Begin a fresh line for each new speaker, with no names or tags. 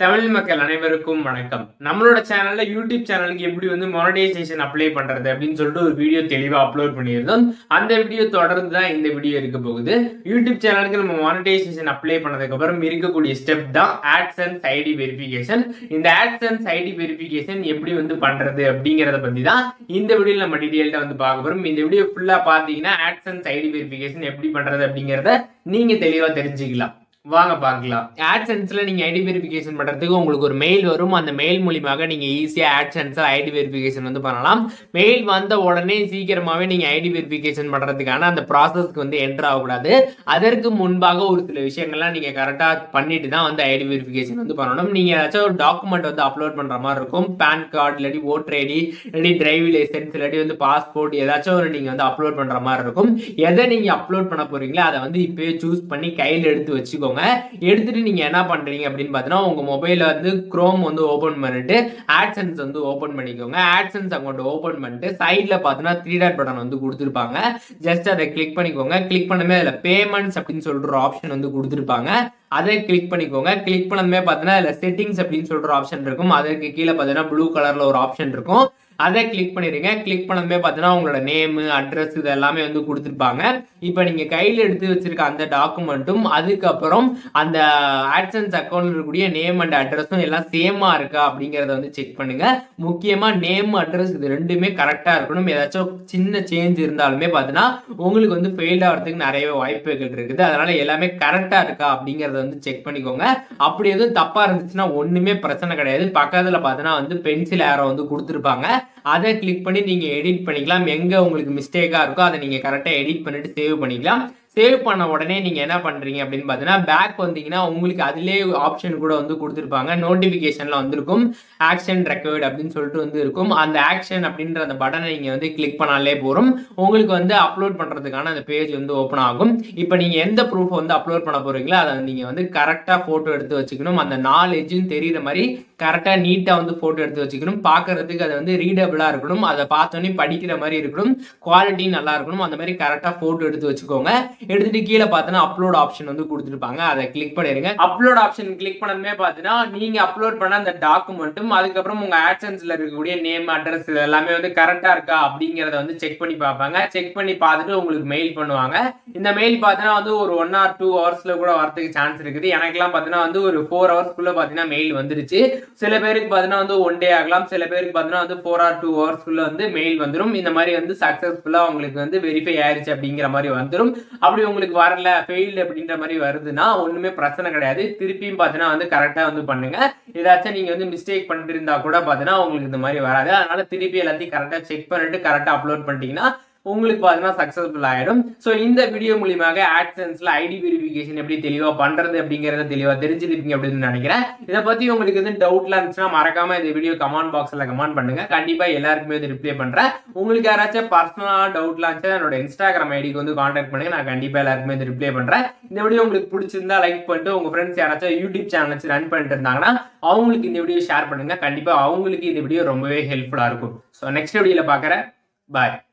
தமிழ் மக்கள் அனைவருக்கும் வணக்கம் நம்மளோட சேனல்ல யூடியூப் சேனலுக்கு எப்படி வந்து மானிட்டைசேஷன் அப்ளை பண்றது அப்படின்னு சொல்லிட்டு ஒரு வீடியோ தெளிவா அப்லோட் பண்ணியிருந்தோம் அந்த வீடியோ தொடர்ந்து தான் இந்த வீடியோ இருக்க போகுது யூடியூப் சேனலுக்கு நம்ம மானிட்டைசேஷன் அப்ளை பண்ணதுக்கு அப்புறம் இருக்கக்கூடிய ஸ்டெப் தான் ஆட்சன்ஸ் ஐடி வெரிஃபிகேஷன் இந்த ஆட்சன்ஸ் ஐடி வெரிஃபிகேஷன் எப்படி வந்து பண்றது அப்படிங்கறத பத்தி தான் இந்த வீடியோல நம்ம டீடைல்டா வந்து பார்க்க போறோம் இந்த வீடியோ ஃபுல்லா பாத்தீங்கன்னா ஆட்சன்ஸ் ஐடி வெரிஃபிகேஷன் எப்படி பண்றது அப்படிங்கறத நீங்க தெளிவா தெரிஞ்சுக்கலாம் வாங்க பார்க்கலாம் ஆட்சன்ஸ்ல நீங்க ஐடி வெரிஃபிகேஷன் பண்றதுக்கு உங்களுக்கு ஒரு மெயில் வரும் அந்த மெயில் மூலியமாக நீங்க ஈஸியா ஆட்சன்ஸ்ல ஐடி வெரிஃபிகேஷன் வந்து பண்ணலாம் மெயில் வந்த உடனே சீக்கிரமாவே நீங்க ஐடி வெரிஃபிகேஷன் பண்றதுக்கான அந்த ப்ராசஸ்க்கு வந்து என்டர் ஆகக்கூடாது அதற்கு முன்பாக ஒரு சில விஷயங்கள்லாம் நீங்க கரெக்டா பண்ணிட்டு தான் வந்து ஐடி வெரிஃபிகேஷன் வந்து பண்ணணும் நீங்க ஏதாச்சும் ஒரு டாக்குமெண்ட் வந்து அப்லோட் பண்ற மாதிரி இருக்கும் பேன் கார்டு இல்லாட்டி ஓட்டர் ஐடி இல்லாட்டி டிரைவிங் லைசன்ஸ் இல்லாட்டி வந்து பாஸ்போர்ட் ஏதாச்சும் ஒரு நீங்க வந்து அப்லோட் பண்ற மாதிரி இருக்கும் எதை நீங்க அப்லோட் பண்ண போறீங்களோ அதை வந்து இப்பயே சூஸ் பண்ணி கையில் எடுத்து வச்சுக்கோங்க எடுத்துட்டு நீங்க என்ன பண்றீங்க அப்படின்னு பார்த்தீங்கன்னா உங்க மொபைல வந்து குரோம் வந்து ஓபன் பண்ணிட்டு ஆட்சன்ஸ் வந்து ஓபன் பண்ணிக்கோங்க ஆட்சன்ஸ் அக்கௌண்ட் ஓபன் பண்ணிட்டு சைட்ல பார்த்தீங்கன்னா த்ரீ டாட் பட்டன் வந்து கொடுத்துருப்பாங்க ஜஸ்ட் அதை கிளிக் பண்ணிக்கோங்க கிளிக் பண்ணமே அதில் பேமெண்ட்ஸ் அப்படின்னு சொல்லிட்டு ஒரு ஆப்ஷன் வந்து கொடுத்துருப்பாங்க அதை கிளிக் பண்ணிக்கோங்க கிளிக் பண்ணதுமே பார்த்தீங்கன்னா அதில் செட்டிங்ஸ் அப்படின்னு சொல்லிட்டு ஒரு ஆப்ஷன் இருக்கும் அதற்கு கீழே பார்த்தீங்கன்னா ப்ளூ கலர்ல ஒரு ஆப்ஷன் இருக்கும் அதை கிளிக் பண்ணிடுங்க கிளிக் பண்ணதுமே பார்த்தீங்கன்னா உங்களோட நேமு அட்ரஸ் இது எல்லாமே வந்து கொடுத்துருப்பாங்க இப்போ நீங்கள் கையில் எடுத்து வச்சிருக்க அந்த டாக்குமெண்ட்டும் அதுக்கப்புறம் அந்த ஆட்சன்ஸ் அக்கௌண்ட்ல இருக்கக்கூடிய நேம் அண்ட் அட்ரஸும் எல்லாம் சேமா இருக்கா அப்படிங்கிறத வந்து செக் பண்ணுங்க முக்கியமாக நேம் அட்ரஸ் இது ரெண்டுமே கரெக்டாக இருக்கணும் ஏதாச்சும் சின்ன சேஞ்ச் இருந்தாலுமே பார்த்தீங்கன்னா உங்களுக்கு வந்து ஃபெயில் ஆகிறதுக்கு நிறைய வாய்ப்புகள் இருக்குது அதனால எல்லாமே கரெக்டாக இருக்கா அப்படிங்கிறத வந்து செக் பண்ணிக்கோங்க அப்படி எதுவும் தப்பாக இருந்துச்சுன்னா ஒன்றுமே பிரச்சனை கிடையாது பக்கத்தில் பார்த்தீங்கன்னா வந்து பென்சில் ஏரோ வந்து கொடுத்துருப்பாங்க அதை கிளிக் பண்ணி நீங்கள் எடிட் பண்ணிக்கலாம் எங்கே உங்களுக்கு மிஸ்டேக்காக இருக்கோ அதை நீங்கள் கரெக்டாக எடிட் பண்ணிட்டு சேவ் பண்ணிக்கலாம் சேவ் பண்ண உடனே நீங்கள் என்ன பண்ணுறீங்க அப்படின்னு பார்த்தீங்கன்னா பேக் வந்தீங்கன்னா உங்களுக்கு அதிலே ஆப்ஷன் கூட வந்து கொடுத்துருப்பாங்க நோட்டிஃபிகேஷனில் வந்திருக்கும் ஆக்ஷன் ரெக்கவர்ட் அப்படின்னு சொல்லிட்டு வந்து இருக்கும் அந்த ஆக்ஷன் அப்படின்ற அந்த பட்டனை நீங்கள் வந்து கிளிக் பண்ணாலே போகிறோம் உங்களுக்கு வந்து அப்லோட் பண்ணுறதுக்கான அந்த பேஜ் வந்து ஓப்பன் ஆகும் இப்போ நீங்கள் எந்த ப்ரூஃப் வந்து அப்லோட் பண்ண போகிறீங்களோ அதை நீங்கள் வந்து கரெக்டாக ஃபோட்டோ எடுத்து வச்சுக்கணும் அந்த நாலு எஜ்ஜும் தெரியுற மாதிரி கரெக்டாக நீட்டாக வந்து ஃபோட்டோ எடுத்து வச்சுக்கணும் பார்க்கறதுக்கு அது வந்து ரீடபிளாக இருக்கணும் அதை பார்த்தோன்னே படிக்கிற மாதிரி இருக்கணும் குவாலிட்டி நல்லா இருக்கணும் அந்த மாதிரி கரெக்டாக ஃபோட்டோ எடுத்து வச்சுக்கோங்க எடுத்துட்டு கீழே பார்த்தோன்னா அப்லோட் ஆப்ஷன் வந்து கொடுத்துருப்பாங்க அதை கிளிக் பண்ணிருங்க அப்லோட் ஆப்ஷன் கிளிக் பண்ணதுமே பார்த்தீங்கன்னா நீங்க அப்லோட் பண்ண அந்த டாக்குமெண்ட்டும் அதுக்கப்புறம் உங்க ஆட்சன்ஸ்ல இருக்கக்கூடிய நேம் அட்ரஸ் இது எல்லாமே வந்து கரெக்டா இருக்கா அப்படிங்கறத வந்து செக் பண்ணி பார்ப்பாங்க செக் பண்ணி பார்த்துட்டு உங்களுக்கு மெயில் பண்ணுவாங்க இந்த மெயில் பார்த்தீங்கன்னா வந்து ஒரு ஒன் ஆர் டூ ஹவர்ஸ்ல கூட வரதுக்கு சான்ஸ் இருக்குது எனக்கெல்லாம் பார்த்தீங்கன்னா வந்து ஒரு ஃபோர் ஹவர்ஸ்க்குள்ள பார்த்தீங்கன்னா மெயில் வந்துருச்சு சில பேருக்கு பார்த்தீங்கன்னா வந்து ஒன் டே ஆகலாம் சில பேருக்கு பார்த்தீங்கன்னா வந்து ஃபோர் ஆர் டூ ஹவர்ஸ்க்குள்ள வந்து மெயில் வந்துடும் இந்த மாதிரி வந்து சக்சஸ்ஃபுல்லா உங்களுக்கு வந்து வெரிஃபை ஆயிருச்சு அப்படிங்கிற மாதிரி வந்துடும் அப்படி உங்களுக்கு வரல ஃபெயில்டு அப்படின்ற மாதிரி வருதுன்னா ஒண்ணுமே பிரச்சனை கிடையாது திருப்பியும் பார்த்தீங்கன்னா வந்து கரெக்டாக வந்து பண்ணுங்க ஏதாச்சும் நீங்க வந்து மிஸ்டேக் பண்ணிட்டு இருந்தா கூட பார்த்தீங்கன்னா உங்களுக்கு இந்த மாதிரி வராது அதனால திருப்பி எல்லாத்தையும் கரெக்டாக செக் பண்ணிட்டு கரெக்டாக அப்லோட் பண்ணிட்டீங்கன்னா உங்களுக்கு பார்த்தீங்கன்னா சக்ஸஸ்ஃபுல் ஆகிடும் ஸோ இந்த வீடியோ மூலியமாக ஆட்சன்ஸில் ஐடி வெரிஃபிகேஷன் எப்படி தெளிவாக பண்ணுறது அப்படிங்கிறத தெளிவாக தெரிஞ்சிருப்பீங்க அப்படின்னு நினைக்கிறேன் இதை பற்றி உங்களுக்கு எதுவும் டவுட்லாம் இருந்துச்சுன்னா மறக்காம இந்த வீடியோ கமெண்ட் பாக்ஸில் கமெண்ட் பண்ணுங்க கண்டிப்பாக எல்லாருக்குமே இது ரிப்ளை பண்ணுறேன் உங்களுக்கு யாராச்சும் பர்சனலாக டவுட்லாம் இருந்துச்சுன்னா என்னோட இன்ஸ்டாகிராம் ஐடிக்கு வந்து காண்டாக்ட் பண்ணுங்க நான் கண்டிப்பாக எல்லாருக்குமே இது ரிப்ளை பண்ணுறேன் இந்த வீடியோ உங்களுக்கு பிடிச்சிருந்தா லைக் பண்ணிட்டு உங்கள் ஃப்ரெண்ட்ஸ் யாராச்சும் யூடியூப் சேனல் வச்சு ரன் பண்ணிட்டு இருந்தாங்கன்னா அவங்களுக்கு இந்த வீடியோ ஷேர் பண்ணுங்க கண்டிப்பாக அவங்களுக்கு இந்த வீடியோ ரொம்பவே ஹெல்ப்ஃபுல்லாக இருக்கும் ஸோ நெக்ஸ்ட் வீடியோவில் பார்க்குறேன் பாய்